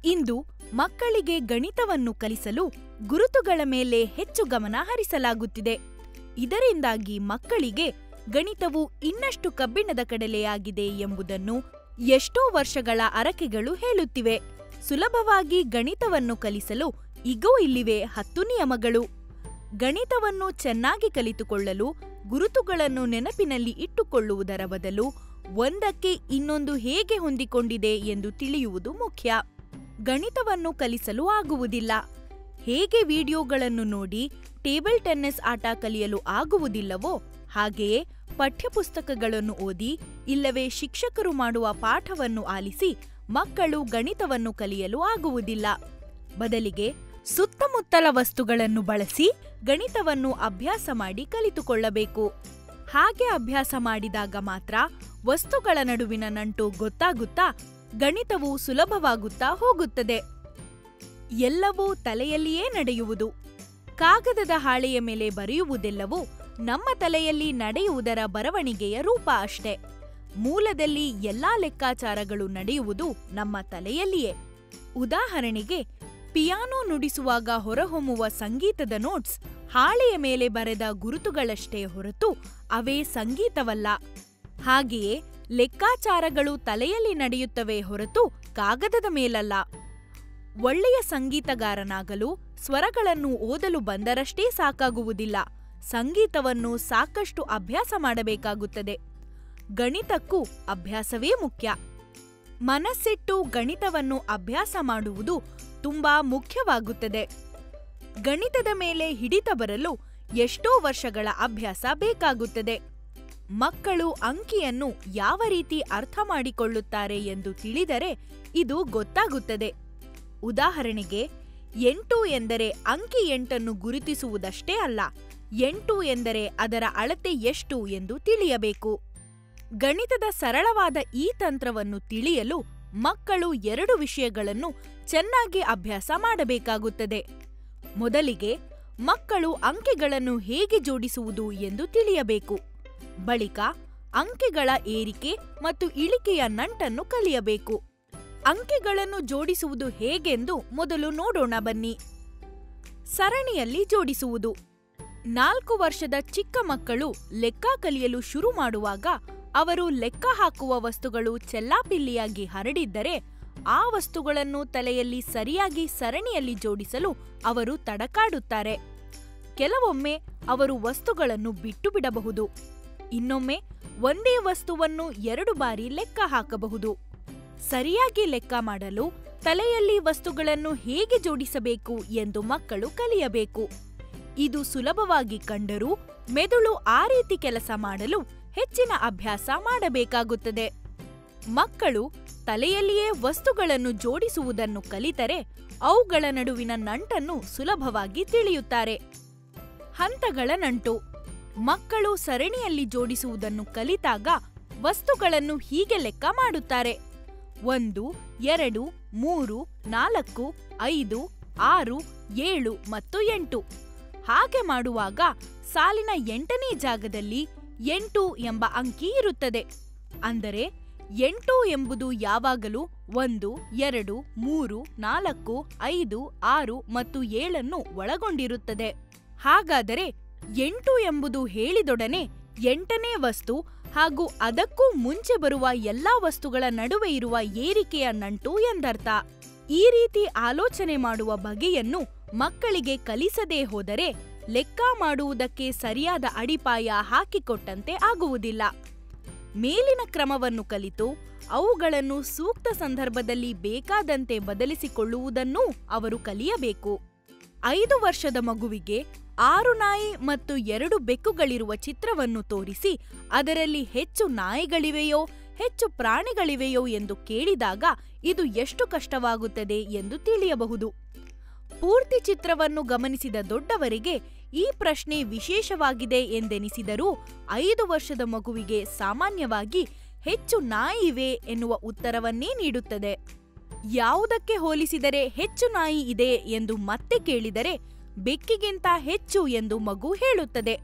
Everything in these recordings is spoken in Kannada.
ಇಂದು ಮಕ್ಕಳಿಗೆ ಗಣಿತವನ್ನು ಕಲಿಸಲು ಗುರುತುಗಳ ಮೇಲೆ ಹೆಚ್ಚು ಗಮನ ಹರಿಸಲಾಗುತ್ತಿದೆ ಇದರಿಂದಾಗಿ ಮಕ್ಕಳಿಗೆ ಗಣಿತವು ಇನ್ನಷ್ಟು ಕಬ್ಬಿಣದ ಕಡಲೆಯಾಗಿದೆ ಎಂಬುದನ್ನು ಎಷ್ಟೋ ವರ್ಷಗಳ ಅರಕೆಗಳು ಹೇಳುತ್ತಿವೆ ಸುಲಭವಾಗಿ ಗಣಿತವನ್ನು ಕಲಿಸಲು ಇಗೋ ಇಲ್ಲಿವೆ ಹತ್ತು ನಿಯಮಗಳು ಗಣಿತವನ್ನು ಚೆನ್ನಾಗಿ ಕಲಿತುಕೊಳ್ಳಲು ಗುರುತುಗಳನ್ನು ನೆನಪಿನಲ್ಲಿ ಇಟ್ಟುಕೊಳ್ಳುವುದರ ಬದಲು ಒಂದಕ್ಕೆ ಇನ್ನೊಂದು ಹೇಗೆ ಹೊಂದಿಕೊಂಡಿದೆ ಎಂದು ತಿಳಿಯುವುದು ಮುಖ್ಯ ಗಣಿತವನ್ನು ಕಲಿಸಲು ಆಗುವುದಿಲ್ಲ ಹೇಗೆ ವಿಡಿಯೋಗಳನ್ನು ನೋಡಿ ಟೇಬಲ್ ಟೆನ್ನಿಸ್ ಆಟ ಕಲಿಯಲು ಆಗುವುದಿಲ್ಲವೋ ಹಾಗೆಯೇ ಪಠ್ಯಪುಸ್ತಕಗಳನ್ನು ಓದಿ ಇಲ್ಲವೇ ಶಿಕ್ಷಕರು ಮಾಡುವ ಪಾಠವನ್ನು ಆಲಿಸಿ ಮಕ್ಕಳು ಗಣಿತವನ್ನು ಕಲಿಯಲು ಆಗುವುದಿಲ್ಲ ಬದಲಿಗೆ ಸುತ್ತಮುತ್ತಲ ವಸ್ತುಗಳನ್ನು ಬಳಸಿ ಗಣಿತವನ್ನು ಅಭ್ಯಾಸ ಮಾಡಿ ಕಲಿತುಕೊಳ್ಳಬೇಕು ಹಾಗೆ ಅಭ್ಯಾಸ ಮಾಡಿದಾಗ ಮಾತ್ರ ವಸ್ತುಗಳ ನಡುವಿನ ನಂಟು ಗೊತ್ತಾಗುತ್ತಾ ಗಣಿತವು ಸುಲಭವಾಗುತ್ತಾ ಹೋಗುತ್ತದೆ ಎಲ್ಲವೂ ತಲೆಯಲ್ಲಿಯೇ ನಡೆಯುವುದು ಕಾಗದದ ಹಾಳೆಯ ಮೇಲೆ ಬರೆಯುವುದೆಲ್ಲವೂ ನಮ್ಮ ತಲೆಯಲ್ಲಿ ನಡೆಯುವುದರ ಬರವಣಿಗೆಯ ರೂಪ ಅಷ್ಟೆ ಮೂಲದಲ್ಲಿ ಎಲ್ಲಾ ಲೆಕ್ಕಾಚಾರಗಳು ನಡೆಯುವುದು ನಮ್ಮ ತಲೆಯಲ್ಲಿಯೇ ಉದಾಹರಣೆಗೆ ಪಿಯಾನೋ ನುಡಿಸುವಾಗ ಹೊರಹೊಮ್ಮುವ ಸಂಗೀತದ ನೋಟ್ಸ್ ಹಾಳೆಯ ಮೇಲೆ ಬರೆದ ಗುರುತುಗಳಷ್ಟೇ ಹೊರತು ಅವೇ ಸಂಗೀತವಲ್ಲ ಹಾಗೆಯೇ ಲೆಕ್ಕಾಚಾರಗಳು ತಲೆಯಲ್ಲಿ ನಡೆಯುತ್ತವೆ ಹೊರತು ಕಾಗದದ ಮೇಲಲ್ಲ ಒಳ್ಳೆಯ ಸಂಗೀತಗಾರನಾಗಲು ಸ್ವರಗಳನ್ನು ಓದಲು ಬಂದರಷ್ಟೇ ಸಾಕಾಗುವುದಿಲ್ಲ ಸಂಗೀತವನ್ನು ಸಾಕಷ್ಟು ಅಭ್ಯಾಸ ಮಾಡಬೇಕಾಗುತ್ತದೆ ಗಣಿತಕ್ಕೂ ಅಭ್ಯಾಸವೇ ಮುಖ್ಯ ಮನಸ್ಸಿಟ್ಟು ಗಣಿತವನ್ನು ಅಭ್ಯಾಸ ಮಾಡುವುದು ತುಂಬಾ ಮುಖ್ಯವಾಗುತ್ತದೆ ಗಣಿತದ ಮೇಲೆ ಹಿಡಿತ ಬರಲು ಎಷ್ಟೋ ವರ್ಷಗಳ ಅಭ್ಯಾಸ ಬೇಕಾಗುತ್ತದೆ ಮಕ್ಕಳು ಅಂಕಿಯನ್ನು ಯಾವ ರೀತಿ ಅರ್ಥ ಮಾಡಿಕೊಳ್ಳುತ್ತಾರೆ ಎಂದು ತಿಳಿದರೆ ಇದು ಗೊತ್ತಾಗುತ್ತದೆ ಉದಾಹರಣೆಗೆ ಎಂಟು ಎಂದರೆ ಅಂಕಿ ಎಂಟನ್ನು ಗುರುತಿಸುವುದಷ್ಟೇ ಅಲ್ಲ ಎಂಟು ಎಂದರೆ ಅದರ ಅಳತೆ ಎಷ್ಟು ಎಂದು ತಿಳಿಯಬೇಕು ಗಣಿತದ ಸರಳವಾದ ಈ ತಂತ್ರವನ್ನು ತಿಳಿಯಲು ಮಕ್ಕಳು ಎರಡು ವಿಷಯಗಳನ್ನು ಚೆನ್ನಾಗಿ ಅಭ್ಯಾಸ ಮಾಡಬೇಕಾಗುತ್ತದೆ ಮೊದಲಿಗೆ ಮಕ್ಕಳು ಅಂಕೆಗಳನ್ನು ಹೇಗೆ ಜೋಡಿಸುವುದು ಎಂದು ತಿಳಿಯಬೇಕು ಬಳಿಕ ಅಂಕೆಗಳ ಏರಿಕೆ ಮತ್ತು ಇಳಿಕೆಯ ನಂಟನ್ನು ಕಲಿಯಬೇಕು ಅಂಕೆಗಳನ್ನು ಜೋಡಿಸುವುದು ಹೇಗೆಂದು ಮೊದಲು ನೋಡೋಣ ಬನ್ನಿ ಸರಣಿಯಲ್ಲಿ ಜೋಡಿಸುವುದು ನಾಲ್ಕು ವರ್ಷದ ಚಿಕ್ಕ ಮಕ್ಕಳು ಲೆಕ್ಕ ಕಲಿಯಲು ಶುರು ಮಾಡುವಾಗ ಅವರು ಲೆಕ್ಕ ಹಾಕುವ ವಸ್ತುಗಳು ಚೆಲ್ಲಾಪಿಲ್ಲಿಯಾಗಿ ಹರಡಿದ್ದರೆ ಆ ವಸ್ತುಗಳನ್ನು ತಲೆಯಲ್ಲಿ ಸರಿಯಾಗಿ ಸರಣಿಯಲ್ಲಿ ಜೋಡಿಸಲು ಅವರು ತಡಕಾಡುತ್ತಾರೆ ಕೆಲವೊಮ್ಮೆ ಅವರು ವಸ್ತುಗಳನ್ನು ಬಿಟ್ಟು ಬಿಡಬಹುದು ಇನ್ನೊಮ್ಮೆ ಒಂದೇ ವಸ್ತುವನ್ನು ಎರಡು ಬಾರಿ ಲೆಕ್ಕ ಹಾಕಬಹುದು ಸರಿಯಾಗಿ ಲೆಕ್ಕ ಮಾಡಲು ತಲೆಯಲ್ಲಿ ವಸ್ತುಗಳನ್ನು ಹೇಗೆ ಜೋಡಿಸಬೇಕು ಎಂದು ಮಕ್ಕಳು ಕಲಿಯಬೇಕು ಇದು ಸುಲಭವಾಗಿ ಕಂಡರೂ ಮೆದುಳು ಆ ರೀತಿ ಕೆಲಸ ಮಾಡಲು ಹೆಚ್ಚಿನ ಅಭ್ಯಾಸ ಮಾಡಬೇಕಾಗುತ್ತದೆ ಮಕ್ಕಳು ತಲೆಯಲ್ಲಿಯೇ ವಸ್ತುಗಳನ್ನು ಜೋಡಿಸುವುದನ್ನು ಕಲಿತರೆ ಅವುಗಳ ನಡುವಿನ ನಂಟನ್ನು ಸುಲಭವಾಗಿ ತಿಳಿಯುತ್ತಾರೆ ಹಂತಗಳ ನಂಟು ಮಕ್ಕಳು ಸರಣಿಯಲ್ಲಿ ಜೋಡಿಸುವುದನ್ನು ಕಲಿತಾಗ ವಸ್ತುಗಳನ್ನು ಹೀಗೆ ಲೆಕ್ಕ ಮಾಡುತ್ತಾರೆ ಒಂದು ಎರಡು ಮೂರು ನಾಲ್ಕು ಐದು ಆರು ಏಳು ಮತ್ತು ಎಂಟು ಹಾಗೆ ಮಾಡುವಾಗ ಸಾಲಿನ ಎಂಟನೇ ಜಾಗದಲ್ಲಿ ಎಂಟು ಎಂಬ ಅಂಕಿ ಇರುತ್ತದೆ ಅಂದರೆ ಎಂಟು ಎಂಬುದು ಯಾವಾಗಲೂ ಒಂದು ಎರಡು ಮೂರು ನಾಲ್ಕು ಐದು ಆರು ಮತ್ತು ಏಳನ್ನು ಒಳಗೊಂಡಿರುತ್ತದೆ ಹಾಗಾದರೆ ಎಂಟು ಎಂಬುದು ಹೇಳಿದೊಡನೆ ಎಂಟನೇ ವಸ್ತು ಹಾಗೂ ಅದಕ್ಕೂ ಮುಂಚೆ ಬರುವ ಎಲ್ಲಾ ವಸ್ತುಗಳ ನಡುವೆ ಇರುವ ಏರಿಕೆಯ ನಂಟು ಎಂದರ್ಥ ಈ ರೀತಿ ಆಲೋಚನೆ ಮಾಡುವ ಬಗೆಯನ್ನು ಮಕ್ಕಳಿಗೆ ಕಲಿಸದೇ ಹೋದರೆ ಲೆಕ್ಕ ಮಾಡುವುದಕ್ಕೆ ಸರಿಯಾದ ಅಡಿಪಾಯ ಹಾಕಿಕೊಟ್ಟಂತೆ ಆಗುವುದಿಲ್ಲ ಮೇಲಿನ ಕ್ರಮವನ್ನು ಕಲಿತು ಅವುಗಳನ್ನು ಸೂಕ್ತ ಸಂದರ್ಭದಲ್ಲಿ ಬೇಕಾದಂತೆ ಬದಲಿಸಿಕೊಳ್ಳುವುದನ್ನೂ ಅವರು ಕಲಿಯಬೇಕು ಐದು ವರ್ಷದ ಮಗುವಿಗೆ ಆರು ನಾಯಿ ಮತ್ತು ಎರಡು ಬೆಕ್ಕುಗಳಿರುವ ಚಿತ್ರವನ್ನು ತೋರಿಸಿ ಅದರಲ್ಲಿ ಹೆಚ್ಚು ನಾಯಿಗಳಿವೆಯೋ ಹೆಚ್ಚು ಪ್ರಾಣಿಗಳಿವೆಯೋ ಎಂದು ಕೇಳಿದಾಗ ಇದು ಎಷ್ಟು ಕಷ್ಟವಾಗುತ್ತದೆ ಎಂದು ತಿಳಿಯಬಹುದು ಪೂರ್ತಿ ಚಿತ್ರವನ್ನು ಗಮನಿಸಿದ ದೊಡ್ಡವರಿಗೆ ಈ ಪ್ರಶ್ನೆ ವಿಶೇಷವಾಗಿದೆ ಎಂದೆನಿಸಿದರೂ ಐದು ವರ್ಷದ ಮಗುವಿಗೆ ಸಾಮಾನ್ಯವಾಗಿ ಹೆಚ್ಚು ನಾಯಿ ಇವೆ ಎನ್ನುವ ಉತ್ತರವನ್ನೇ ನೀಡುತ್ತದೆ ಯಾವುದಕ್ಕೆ ಹೋಲಿಸಿದರೆ ಹೆಚ್ಚು ನಾಯಿ ಇದೆ ಎಂದು ಮತ್ತೆ ಕೇಳಿದರೆ ಬೆಕ್ಕಿಗಿಂತ ಹೆಚ್ಚು ಎಂದು ಮಗು ಹೇಳುತ್ತದೆ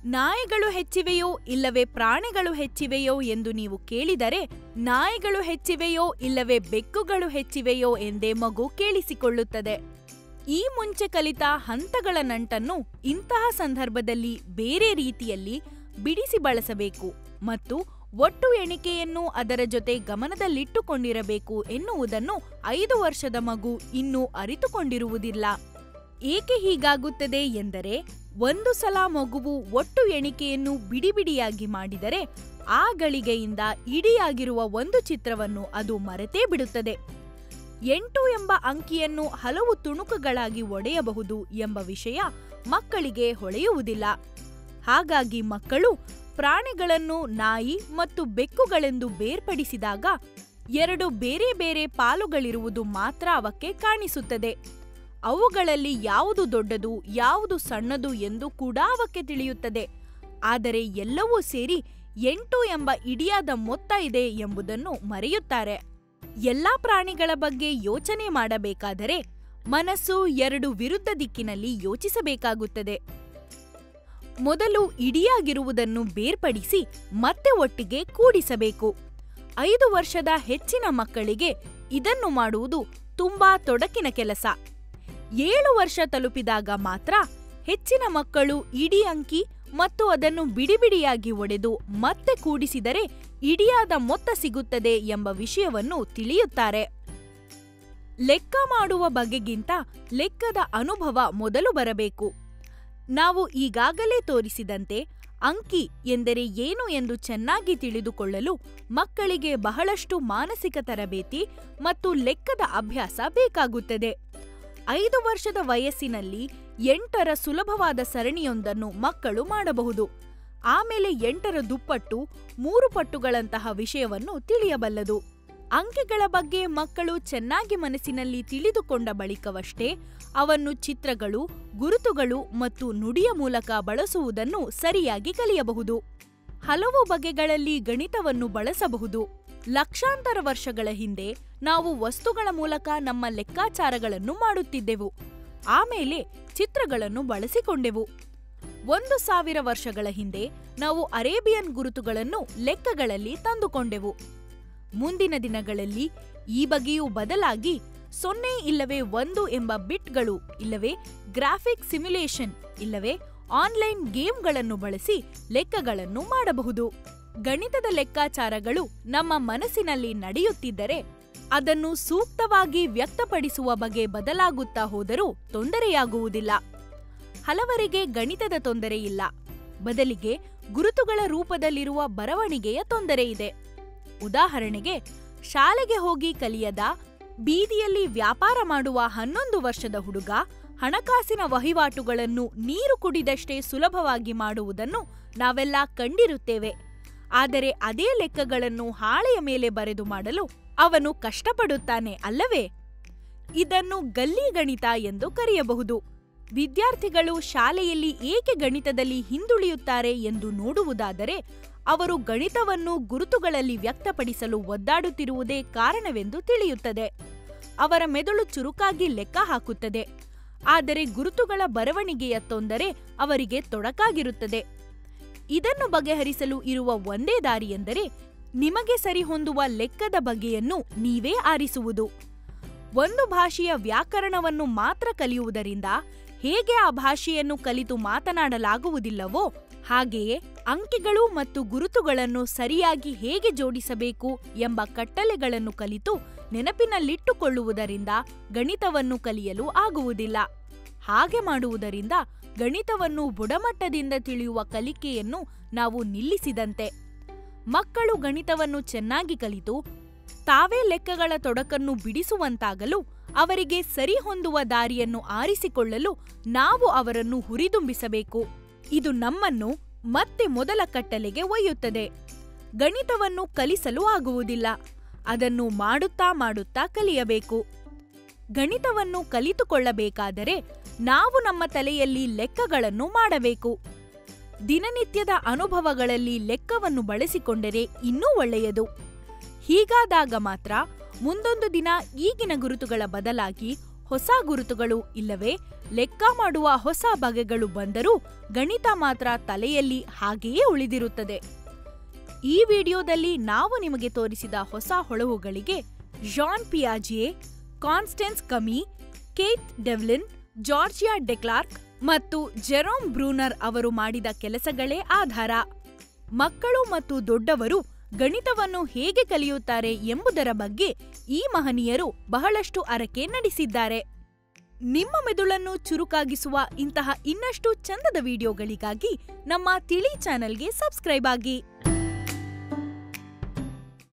ನಾಯಿಗಳು ಹೆಚ್ಚಿವೆಯೋ ಇಲ್ಲವೇ ಪ್ರಾಣಿಗಳು ಹೆಚ್ಚಿವೆಯೋ ಎಂದು ನೀವು ಕೇಳಿದರೆ ನಾಯಿಗಳು ಹೆಚ್ಚಿವೆಯೋ ಇಲ್ಲವೇ ಬೆಕ್ಕುಗಳು ಹೆಚ್ಚಿವೆಯೋ ಎಂದೇ ಮಗು ಕೇಳಿಸಿಕೊಳ್ಳುತ್ತದೆ ಈ ಮುಂಚೆ ಕಲಿತ ಹಂತಗಳ ನಂಟನ್ನು ಇಂತಹ ಸಂದರ್ಭದಲ್ಲಿ ಬೇರೆ ರೀತಿಯಲ್ಲಿ ಬಿಡಿಸಿ ಬಳಸಬೇಕು ಮತ್ತು ಒಟ್ಟು ಎಣಿಕೆಯನ್ನು ಅದರ ಜೊತೆ ಗಮನದಲ್ಲಿಟ್ಟುಕೊಂಡಿರಬೇಕು ಎನ್ನುವುದನ್ನು ಐದು ವರ್ಷದ ಮಗು ಇನ್ನೂ ಅರಿತುಕೊಂಡಿರುವುದಿಲ್ಲ ಏಕೆ ಹೀಗಾಗುತ್ತದೆ ಎಂದರೆ ಒಂದು ಸಲ ಮಗುವು ಒಟ್ಟು ಎಣಿಕೆಯನ್ನು ಬಿಡಿಬಿಡಿಯಾಗಿ ಮಾಡಿದರೆ ಆ ಗಳಿಗೆಯಿಂದ ಇಡಿಯಾಗಿರುವ ಒಂದು ಚಿತ್ರವನ್ನು ಅದು ಮರೆತೇ ಬಿಡುತ್ತದೆ ಎಂಟು ಎಂಬ ಅಂಕಿಯನ್ನು ಹಲವು ತುಣುಕುಗಳಾಗಿ ಒಡೆಯಬಹುದು ಎಂಬ ವಿಷಯ ಮಕ್ಕಳಿಗೆ ಹೊಳೆಯುವುದಿಲ್ಲ ಹಾಗಾಗಿ ಮಕ್ಕಳು ಪ್ರಾಣಿಗಳನ್ನು ನಾಯಿ ಮತ್ತು ಬೆಕ್ಕುಗಳೆಂದು ಬೇರ್ಪಡಿಸಿದಾಗ ಎರಡು ಬೇರೆ ಬೇರೆ ಪಾಲುಗಳಿರುವುದು ಮಾತ್ರ ಅವಕ್ಕೆ ಕಾಣಿಸುತ್ತದೆ ಅವುಗಳಲ್ಲಿ ಯಾವುದು ದೊಡ್ಡದು ಯಾವುದು ಸಣ್ಣದು ಎಂದು ಕೂಡ ಅವಕ್ಕೆ ತಿಳಿಯುತ್ತದೆ ಆದರೆ ಎಲ್ಲವೂ ಸೇರಿ ಎಂಟು ಎಂಬ ಇಡಿಯಾದ ಮೊತ್ತ ಇದೆ ಎಂಬುದನ್ನು ಮರೆಯುತ್ತಾರೆ ಎಲ್ಲಾ ಪ್ರಾಣಿಗಳ ಬಗ್ಗೆ ಯೋಚನೆ ಮಾಡಬೇಕಾದರೆ ಮನಸ್ಸು ಎರಡು ವಿರುದ್ಧ ದಿಕ್ಕಿನಲ್ಲಿ ಯೋಚಿಸಬೇಕಾಗುತ್ತದೆ ಮೊದಲು ಇಡಿಯಾಗಿರುವುದನ್ನು ಬೇರ್ಪಡಿಸಿ ಮತ್ತೆ ಒಟ್ಟಿಗೆ ಕೂಡಿಸಬೇಕು ಐದು ವರ್ಷದ ಹೆಚ್ಚಿನ ಮಕ್ಕಳಿಗೆ ಇದನ್ನು ಮಾಡುವುದು ತುಂಬಾ ತೊಡಕಿನ ಕೆಲಸ ಏಳು ವರ್ಷ ತಲುಪಿದಾಗ ಮಾತ್ರ ಹೆಚ್ಚಿನ ಮಕ್ಕಳು ಇಡೀ ಅಂಕಿ ಮತ್ತು ಅದನ್ನು ಬಿಡಿಬಿಡಿಯಾಗಿ ಒಡೆದು ಮತ್ತೆ ಕೂಡಿಸಿದರೆ ಇಡಿಯಾದ ಮೊತ್ತ ಸಿಗುತ್ತದೆ ಎಂಬ ವಿಷಯವನ್ನು ತಿಳಿಯುತ್ತಾರೆ ಲೆಕ್ಕ ಮಾಡುವ ಬಗೆಗಿಂತ ಲೆಕ್ಕದ ಅನುಭವ ಮೊದಲು ಬರಬೇಕು ನಾವು ಈಗಾಗಲೇ ತೋರಿಸಿದಂತೆ ಅಂಕಿ ಎಂದರೆ ಏನು ಎಂದು ಚೆನ್ನಾಗಿ ತಿಳಿದುಕೊಳ್ಳಲು ಮಕ್ಕಳಿಗೆ ಬಹಳಷ್ಟು ಮಾನಸಿಕ ತರಬೇತಿ ಮತ್ತು ಲೆಕ್ಕದ ಅಭ್ಯಾಸ ಬೇಕಾಗುತ್ತದೆ ಐದು ವರ್ಷದ ವಯಸ್ಸಿನಲ್ಲಿ ಎಂಟರ ಸುಲಭವಾದ ಸರಣಿಯೊಂದನ್ನು ಮಕ್ಕಳು ಮಾಡಬಹುದು ಆಮೇಲೆ ಎಂಟರ ದುಪ್ಪಟ್ಟು ಮೂರು ಪಟ್ಟುಗಳಂತಹ ವಿಷಯವನ್ನು ತಿಳಿಯಬಲ್ಲದು ಅಂಕೆಗಳ ಬಗ್ಗೆ ಮಕ್ಕಳು ಚೆನ್ನಾಗಿ ಮನಸ್ಸಿನಲ್ಲಿ ತಿಳಿದುಕೊಂಡ ಬಳಿಕವಷ್ಟೇ ಅವನ್ನು ಚಿತ್ರಗಳು ಗುರುತುಗಳು ಮತ್ತು ನುಡಿಯ ಮೂಲಕ ಬಳಸುವುದನ್ನು ಸರಿಯಾಗಿ ಕಲಿಯಬಹುದು ಹಲವು ಬಗೆಗಳಲ್ಲಿ ಗಣಿತವನ್ನು ಬಳಸಬಹುದು ಲಕ್ಷಾಂತರ ವರ್ಷಗಳ ಹಿಂದೆ ನಾವು ವಸ್ತುಗಳ ಮೂಲಕ ನಮ್ಮ ಲೆಕ್ಕಾಚಾರಗಳನ್ನು ಮಾಡುತ್ತಿದ್ದೆವು ಆಮೇಲೆ ಚಿತ್ರಗಳನ್ನು ಬಳಸಿಕೊಂಡೆವು ಒಂದು ಸಾವಿರ ವರ್ಷಗಳ ಹಿಂದೆ ನಾವು ಅರೇಬಿಯನ್ ಗುರುತುಗಳನ್ನು ಲೆಕ್ಕಗಳಲ್ಲಿ ತಂದುಕೊಂಡೆವು ಮುಂದಿನ ದಿನಗಳಲ್ಲಿ ಈ ಬಗೆಯೂ ಬದಲಾಗಿ ಸೊನ್ನೆ ಇಲ್ಲವೇ ಒಂದು ಎಂಬ ಬಿಟ್ಗಳು ಇಲ್ಲವೇ ಗ್ರಾಫಿಕ್ ಸಿಮ್ಯುಲೇಷನ್ ಇಲ್ಲವೇ ಆನ್ಲೈನ್ ಗೇಮ್ಗಳನ್ನು ಬಳಸಿ ಲೆಕ್ಕಗಳನ್ನು ಮಾಡಬಹುದು ಗಣಿತದ ಲೆಕ್ಕಾಚಾರಗಳು ನಮ್ಮ ಮನಸ್ಸಿನಲ್ಲಿ ನಡೆಯುತ್ತಿದ್ದರೆ ಅದನ್ನು ಸೂಕ್ತವಾಗಿ ವ್ಯಕ್ತಪಡಿಸುವ ಬಗೆ ಬದಲಾಗುತ್ತಾ ಹೋದರೂ ತೊಂದರೆಯಾಗುವುದಿಲ್ಲ ಹಲವರಿಗೆ ಗಣಿತದ ತೊಂದರೆ ಇಲ್ಲ ಬದಲಿಗೆ ಗುರುತುಗಳ ರೂಪದಲ್ಲಿರುವ ಬರವಣಿಗೆಯ ತೊಂದರೆ ಇದೆ ಉದಾಹರಣೆಗೆ ಶಾಲೆಗೆ ಹೋಗಿ ಕಲಿಯದ ಬೀದಿಯಲ್ಲಿ ವ್ಯಾಪಾರ ಮಾಡುವ ಹನ್ನೊಂದು ವರ್ಷದ ಹುಡುಗ ಹಣಕಾಸಿನ ವಹಿವಾಟುಗಳನ್ನು ನೀರು ಕುಡಿದಷ್ಟೇ ಸುಲಭವಾಗಿ ಮಾಡುವುದನ್ನು ನಾವೆಲ್ಲ ಕಂಡಿರುತ್ತೇವೆ ಆದರೆ ಅದೇ ಲೆಕ್ಕಗಳನ್ನು ಹಾಳೆಯ ಮೇಲೆ ಬರೆದು ಮಾಡಲು ಅವನು ಕಷ್ಟಪಡುತ್ತಾನೆ ಅಲ್ಲವೇ ಇದನ್ನು ಗಲ್ಲಿ ಗಣಿತ ಎಂದು ಕರೆಯಬಹುದು ವಿದ್ಯಾರ್ಥಿಗಳು ಶಾಲೆಯಲ್ಲಿ ಏಕೆ ಗಣಿತದಲ್ಲಿ ಹಿಂದುಳಿಯುತ್ತಾರೆ ಎಂದು ನೋಡುವುದಾದರೆ ಅವರು ಗಣಿತವನ್ನು ಗುರುತುಗಳಲ್ಲಿ ವ್ಯಕ್ತಪಡಿಸಲು ಒದ್ದಾಡುತ್ತಿರುವುದೇ ಕಾರಣವೆಂದು ತಿಳಿಯುತ್ತದೆ ಅವರ ಮೆದುಳು ಚುರುಕಾಗಿ ಲೆಕ್ಕ ಹಾಕುತ್ತದೆ ಆದರೆ ಗುರುತುಗಳ ಬರವಣಿಗೆಯ ತೊಂದರೆ ಅವರಿಗೆ ತೊಡಕಾಗಿರುತ್ತದೆ ಇದನ್ನು ಬಗೆಹರಿಸಲು ಇರುವ ಒಂದೇ ದಾರಿಯೆಂದರೆ ನಿಮಗೆ ಸರಿಹೊಂದುವ ಲೆಕ್ಕದ ಬಗೆಯನ್ನು ನೀವೇ ಆರಿಸುವುದು ಒಂದು ಭಾಷೆಯ ವ್ಯಾಕರಣವನ್ನು ಮಾತ್ರ ಕಲಿಯುವುದರಿಂದ ಹೇಗೆ ಆ ಭಾಷೆಯನ್ನು ಕಲಿತು ಮಾತನಾಡಲಾಗುವುದಿಲ್ಲವೋ ಹಾಗೆಯೇ ಅಂಕಿಗಳು ಮತ್ತು ಗುರುತುಗಳನ್ನು ಸರಿಯಾಗಿ ಹೇಗೆ ಜೋಡಿಸಬೇಕು ಎಂಬ ಕಟ್ಟಲೆಗಳನ್ನು ಕಲಿತು ನೆನಪಿನಲ್ಲಿಟ್ಟುಕೊಳ್ಳುವುದರಿಂದ ಗಣಿತವನ್ನು ಕಲಿಯಲು ಆಗುವುದಿಲ್ಲ ಹಾಗೆ ಮಾಡುವುದರಿಂದ ಗಣಿತವನ್ನು ಬುಡಮಟ್ಟದಿಂದ ತಿಳಿಯುವ ಕಲಿಕೆಯನ್ನು ನಾವು ನಿಲ್ಲಿಸಿದಂತೆ ಮಕ್ಕಳು ಗಣಿತವನ್ನು ಚೆನ್ನಾಗಿ ಕಲಿತು ತಾವೇ ಲೆಕ್ಕಗಳ ತೊಡಕನ್ನು ಬಿಡಿಸುವಂತಾಗಲು ಅವರಿಗೆ ಸರಿಹೊಂದುವ ದಾರಿಯನ್ನು ಆರಿಸಿಕೊಳ್ಳಲು ನಾವು ಅವರನ್ನು ಹುರಿದುಂಬಿಸಬೇಕು ಇದು ನಮ್ಮನ್ನು ಮತ್ತೆ ಮೊದಲ ಕಟ್ಟಲೆಗೆ ಒಯ್ಯುತ್ತದೆ ಗಣಿತವನ್ನು ಕಲಿಸಲು ಆಗುವುದಿಲ್ಲ ಅದನ್ನು ಮಾಡುತ್ತಾ ಮಾಡುತ್ತಾ ಕಲಿಯಬೇಕು ಗಣಿತವನ್ನು ಕಲಿತುಕೊಳ್ಳಬೇಕಾದರೆ ನಾವು ನಮ್ಮ ತಲೆಯಲ್ಲಿ ಲೆಕ್ಕಗಳನ್ನು ಮಾಡಬೇಕು ದಿನನಿತ್ಯದ ಅನುಭವಗಳಲ್ಲಿ ಲೆಕ್ಕವನ್ನು ಬಳಸಿಕೊಂಡರೆ ಇನ್ನೂ ಒಳ್ಳೆಯದು ಹೀಗಾದಾಗ ಮಾತ್ರ ಮುಂದೊಂದು ದಿನ ಈಗಿನ ಗುರುತುಗಳ ಬದಲಾಗಿ ಹೊಸ ಗುರುತುಗಳು ಇಲ್ಲವೇ ಲೆಕ್ಕ ಮಾಡುವ ಹೊಸ ಬಗೆಗಳು ಬಂದರೂ ಗಣಿತ ಮಾತ್ರ ತಲೆಯಲ್ಲಿ ಹಾಗೆಯೇ ಉಳಿದಿರುತ್ತದೆ ಈ ವಿಡಿಯೋದಲ್ಲಿ ನಾವು ನಿಮಗೆ ತೋರಿಸಿದ ಹೊಸ ಹೊಳಹುಗಳಿಗೆ ಜಾನ್ ಪಿಯಾಜಿಯೆ Constance Kamii Keith Devlin Georgia DeClark ಮತ್ತು ಜೆರೋಮ್ ಬ್ರೂನರ್ ಅವರು ಮಾಡಿದ ಕೆಲಸಗಳೇ ಆಧಾರ ಮಕ್ಕಳು ಮತ್ತು ದೊಡ್ಡವರು ಗಣಿತವನ್ನು ಹೇಗೆ ಕಲಿಯುತ್ತಾರೆ ಎಂಬುದರ ಬಗ್ಗೆ ಈ ಮಹನೀಯರು ಬಹಳಷ್ಟು ಅರಕೆ ನಡೆಸಿದ್ದಾರೆ ನಿಮ್ಮ ಮೆದುಳನ್ನು ಚುರುಕಾಗಿಸುವ ಇಂತಹ ಇನ್ನಷ್ಟು ಚಂದದ ವಿಡಿಯೋಗಳಿಗಾಗಿ ನಮ್ಮ ತಿಳಿ ಚಾನೆಲ್ಗೆ ಸಬ್ಸ್ಕ್ರೈಬ್ ಆಗಿ